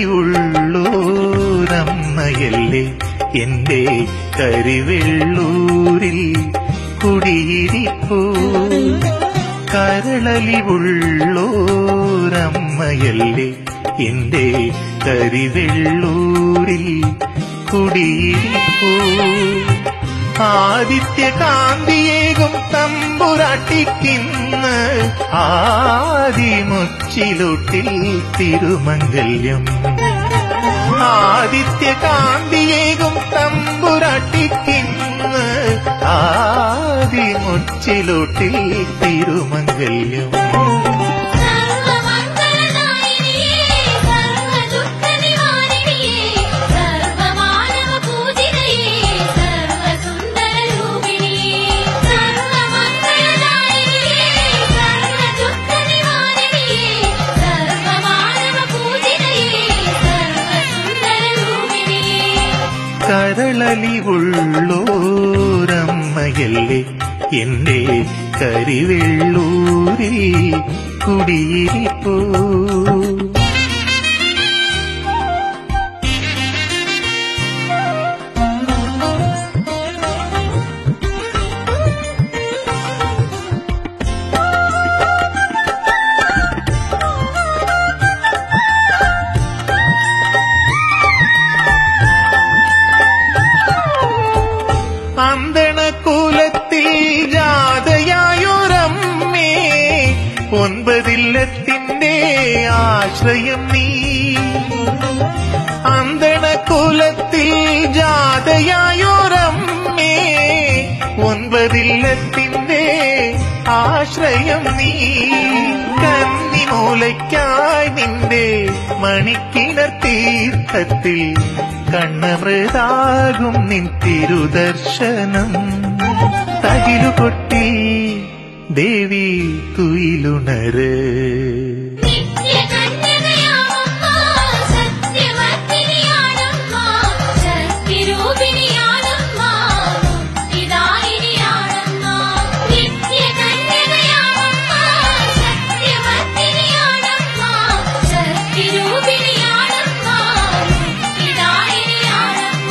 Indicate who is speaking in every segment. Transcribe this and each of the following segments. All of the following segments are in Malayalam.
Speaker 1: കരളലിവുള്ളൂരമ്മയല്ലേ എന്റെ കരിവെള്ളൂരിൽ കുടിയിരിപ്പൂ കരളലിവുള്ളോരമ്മയല്ലേ എന്റെ കരിവെള്ളൂരിൽ കുടിയിരിപ്പൂ ആദിത്യ കാന്തിയേകും തമ്പുരാട്ടിക്കിന്ന് ആദിമുച്ചിലൊട്ടിൽ തിരുമംഗല്യം ആദിത്യ കാന്തിയേകും തമ്പുരാട്ടിക്കിന്ന് ആദിമുച്ചിലൊട്ടിൽ തിരുമംഗല്യം
Speaker 2: സർവമംഗളനായിനിയേ സർവദുഃഖനിവാരിണിയേ സർവമാനവപൂജിതയേ സർവസുന്ദരരൂപിണിയേ സർവമംഗളനായിനിയേ സർവദുഃഖനിവാരിണിയേ സർവമാനവപൂജിതയേ സർവസുന്ദരരൂപിണിയേ
Speaker 1: കരളലിവുള്ളോരമ്മയല്ലേ എന്റെ കരിവെള്ളൂരിൽ കുടിയിരിപ്പൂ അന്തണകൂലത്തിൽ ജാതയായൊരമ്മേ ഒൻപതില്ലത്തിന്റെ ആശ്രയം നീ അന്തണകുലത്തിൽ ജാതയായൊരമ്മേ ഒൻപതില്ലത്തിന്റെ ആശ്രയം നീ കന്നിമൂലയ്ക്കായി നിന്റെ മണിക്കിണർ തീർത്ഥത്തിൽ കണ്ണമൃതാകും നിൻ തിരുദർശനം തകിലുകൊട്ടി ദേവി തുയിലുണര്
Speaker 2: നിത്യകന്യകയാമമ്മ സത്യവർത്തിനിയാണമ്മ ശക്തിരൂപിണിയാണമ്മ മുക്തിദായിനിയാണമ്മ നിത്യകന്യകയാമമ്മ സത്യവർത്തിനിയാണമ്മ ശക്തിരൂപിണിയാണമ്മ മുക്തിദായിനിയാണമ്മ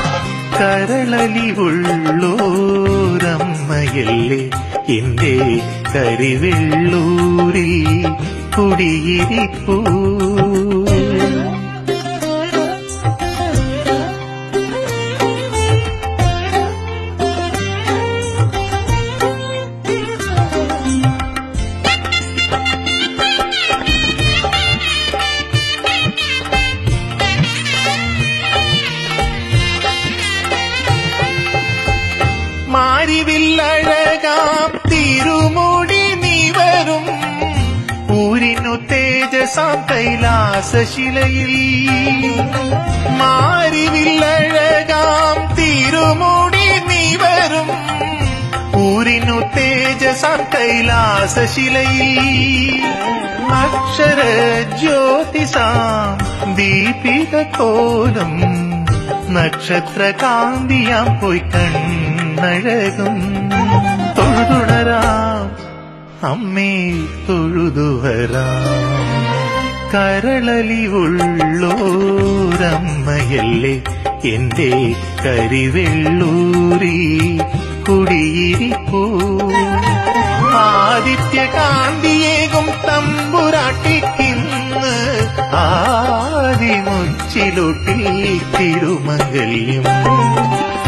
Speaker 1: കരളലിവുള്ളോരമ്മയല്ലേ എന്റെ കരിവെള്ളൂരിൽ കുടിയിരിപ്പൂ മാരിവില്ലഴകാം തിരുമുടി നീവരും ഊരിനു തേജസാം കൈലാസശിലയിൽ മാരിവില്ലഴകാം തിരുമുടി നീവരും ഊരിനു തേജസാം കൈലാസശിലയിൽ അക്ഷര ജ്യോതിസാം ദീപിക കോലം നക്ഷത്രകാന്തിയാം പോയി കണ്ണഴകും തൊഴുതുണരാം അമ്മേ തൊഴുതുവരാം കരളലിവുള്ളോരമ്മയല്ലേ എന്റെ കരിവെള്ളൂരി കുടിയിരിപ്പൂ ആദിത്യകാന്തിയേകും തമ്പുരാട്ടിക്കിന്ന് ആദിമുച്ചിലൊട്ടിൽ തിരുമംഗല്യം